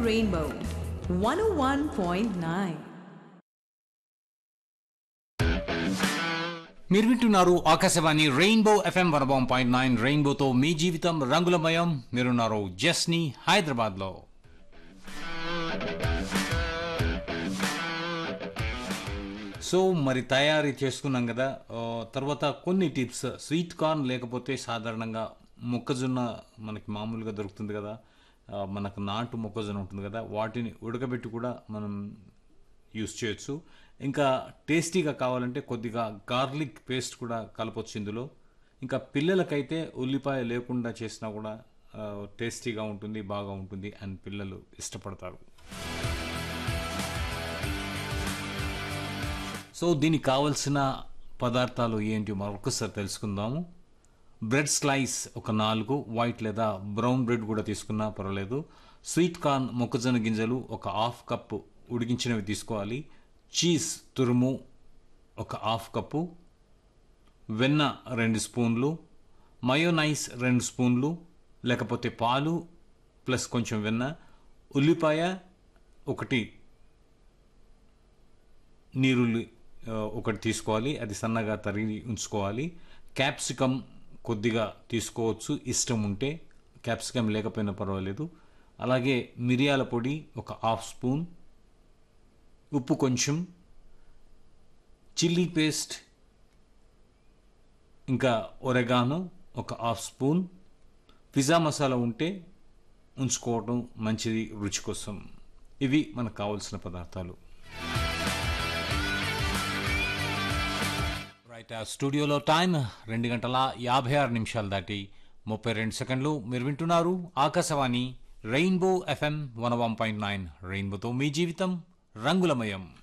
Rainbow 101.9. మీరు వింటున్నారు Akashvani rainbow FM one one point nine రెయిన్బోతో మీ జీవితం రంగులమయం మీరున్నారు జస్ని హైదరాబాద్లో సో మరి తయారీ చేసుకున్నాం కదా ఆ, తర్వాత కొన్ని టిప్స్ స్వీట్ కార్న్ లేకపోతే సాధారణంగా మొక్కజొన్న మనకి మామూలుగా దొరుకుతుంది కదా ఆ, మనకు నాటు మొక్కజొన్న ఉంటుంది కదా వాటిని ఉడకబెట్టి కూడా మనం యూస్ చేయొచ్చు ఇంకా టేస్టీగా కావాలంటే కొద్దిగా గార్లిక్ పేస్ట్ కూడా కలపొచ్చు ఇందులో ఇంకా పిల్లలకైతే ఉల్లిపాయ లేకుండా చేసినా కూడా ఆ, టేస్టీగా ఉంటుంది బాగా ఉంటుంది అండ్ పిల్లలు ఇష్టపడతారు సో దీనికి కావలసిన పదార్థాలు ఏంటి మరొకసారి తెలుసుకుందాము బ్రెడ్ స్లైస్ ఒక నాలుగు వైట్ లేదా బ్రౌన్ బ్రెడ్ కూడా తీసుకున్నా పర్వాలేదు స్వీట్ కార్న్ మొక్కజొన్న గింజలు ఒక హాఫ్ కప్పు ఉడికించినవి తీసుకోవాలి చీజ్ తురుము ఒక హాఫ్ కప్పు వెన్న రెండు స్పూన్లు మయోనైస్ రెండు స్పూన్లు లేకపోతే పాలు ప్లస్ కొంచెం వెన్న ఉల్లిపాయ ఒకటి నీరుల్లి ఆ, ఒకటి తీసుకోవాలి అది సన్నగా తరిగి ఉంచుకోవాలి క్యాప్సికమ్ కొద్దిగా తీసుకోవచ్చు ఇష్టం ఉంటే క్యాప్సికమ్ లేకపోయినా పర్వాలేదు అలాగే మిరియాల పొడి ఒక హాఫ్ స్పూన్ ఉప్పు కొంచెం చిల్లీ పేస్ట్ ఇంకా ఒరెగానో ఒక హాఫ్ స్పూన్ పిజ్జా మసాలా ఉంటే ఉంచుకోవడం మంచిది రుచి కోసం ఇవి మనకు కావాల్సిన పదార్థాలు రైట్ ఆ స్టూడియోలో టైం రెండు గంటల యాభై ఆరు నిమిషాలు దాటి ముప్పై రెండు సెకండ్లు మీరు వింటున్నారు Akashvani rainbow FM one one point nine రెయిన్బోతో మీ జీవితం రంగులమయం